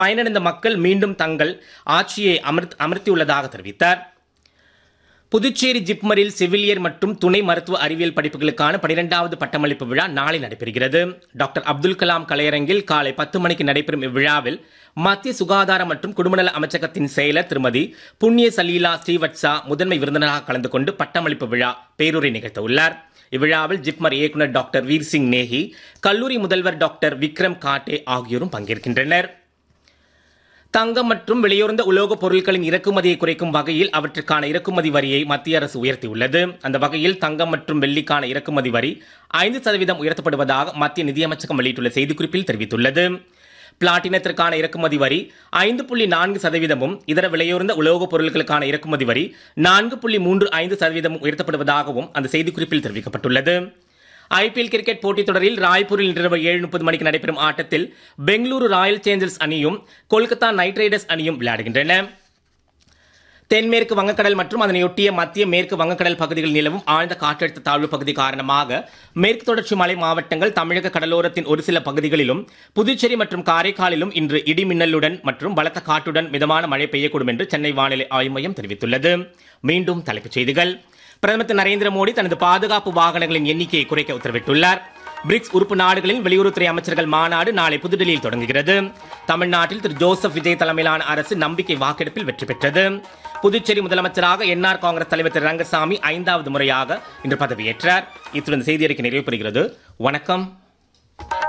பயனடைந்த மக்கள் மீண்டும் தங்கள் ஆட்சியை அமர்த் அமர்த்தியுள்ளதாக தெரிவித்தார் புதுச்சேரி ஜிப்மரில் செவிலியர் மற்றும் துணை மருத்துவ அறிவியல் படிப்புகளுக்கான பனிரெண்டாவது பட்டமளிப்பு விழா நாளை நடைபெறுகிறது டாக்டர் அப்துல் கலாம் கலையரங்கில் காலை பத்து மணிக்கு நடைபெறும் இவ்விழாவில் மத்திய சுகாதார மற்றும் குடும்பநல அமைச்சகத்தின் செயலர் திருமதி புண்ணிய சலீலா ஸ்ரீவத்சா முதன்மை விருந்தினராக கலந்து கொண்டு பட்டமளிப்பு விழா பேருரை நிகழ்த்த உள்ளார் இவ்விழாவில் ஜிப்மர் இயக்குநர் டாக்டர் வீர் சிங் நேஹி கல்லூரி முதல்வர் டாக்டர் விக்ரம் காட்டே ஆகியோரும் பங்கேற்கின்றனர் தங்கம் மற்றும் விலையுறந்த உலோகப் பொருட்களின் இறக்குமதியை குறைக்கும் வகையில் அவற்றுக்கான இறக்குமதி வரியை மத்திய அரசு உயர்த்தியுள்ளது அந்த வகையில் தங்கம் மற்றும் வெள்ளிக்கான இறக்குமதி வரி ஐந்து சதவீதம் உயர்த்தப்படுவதாக மத்திய நிதியமைச்சகம் வெளியிட்டுள்ள செய்திக்குறிப்பில் தெரிவித்துள்ளது பிளாட்டினத்திற்கான இறக்குமதி வரி ஐந்து புள்ளி நான்கு சதவீதமும் இதர விலையுறந்த உலோகப் பொருட்களுக்கான இறக்குமதி வரி நான்கு புள்ளி மூன்று ஐந்து சதவீதமும் உயர்த்தப்படுவதாகவும் அந்த செய்திக்குறிப்பில் தெரிவிக்கப்பட்டுள்ளது ஐபிஎல் கிரிக்கெட் போட்டித் தொடரில் ராய்ப்பூரில் இரவு ஏழு முப்பது மணிக்கு நடைபெறும் ஆட்டத்தில் பெங்களூரு ராயல் சேஞ்சர்ஸ் அணியும் கொல்கத்தா நைட் ரைடர்ஸ் அணியும் விளையாடுகின்றன தென்மேற்கு வங்கக்கடல் மற்றும் அதனையொட்டிய மத்திய மேற்கு வங்கக்கடல் பகுதிகளில் நிலவும் ஆழ்ந்த காற்றழுத்த தாழ்வு பகுதி காரணமாக மேற்கு தொடர்ச்சி மலை மாவட்டங்கள் தமிழக கடலோரத்தின் ஒரு சில பகுதிகளிலும் புதுச்சேரி மற்றும் காரைக்காலிலும் இன்று இடி மின்னலுடன் மற்றும் பலத்த காற்றுடன் மிதமான மழை பெய்யக்கூடும் என்று சென்னை வானிலை ஆய்வு மையம் தெரிவித்துள்ளது மீண்டும் தலைப்புச் செய்திகள் பிரதமர் திரு நரேந்திர மோடி தனது பாதுகாப்பு வாகனங்களின் எண்ணிக்கையை குறைக்க உத்தரவிட்டுள்ளார் பிரிக்ஸ் உறுப்பு நாடுகளின் வெளியுறவுத்துறை அமைச்சர்கள் மாநாடு நாளை புதுடெல்லியில் தொடங்குகிறது தமிழ்நாட்டில் திரு ஜோசப் விஜய் தலைமையிலான அரசு நம்பிக்கை வாக்கெடுப்பில் வெற்றி பெற்றது புதுச்சேரி முதலமைச்சராக என்ஆர் காங்கிரஸ் தலைவர் திரு ரங்கசாமி ஐந்தாவது முறையாக இன்று பதவியேற்றார் இத்துடன் செய்தி அறிக்கை நிறைவு பெறுகிறது வணக்கம்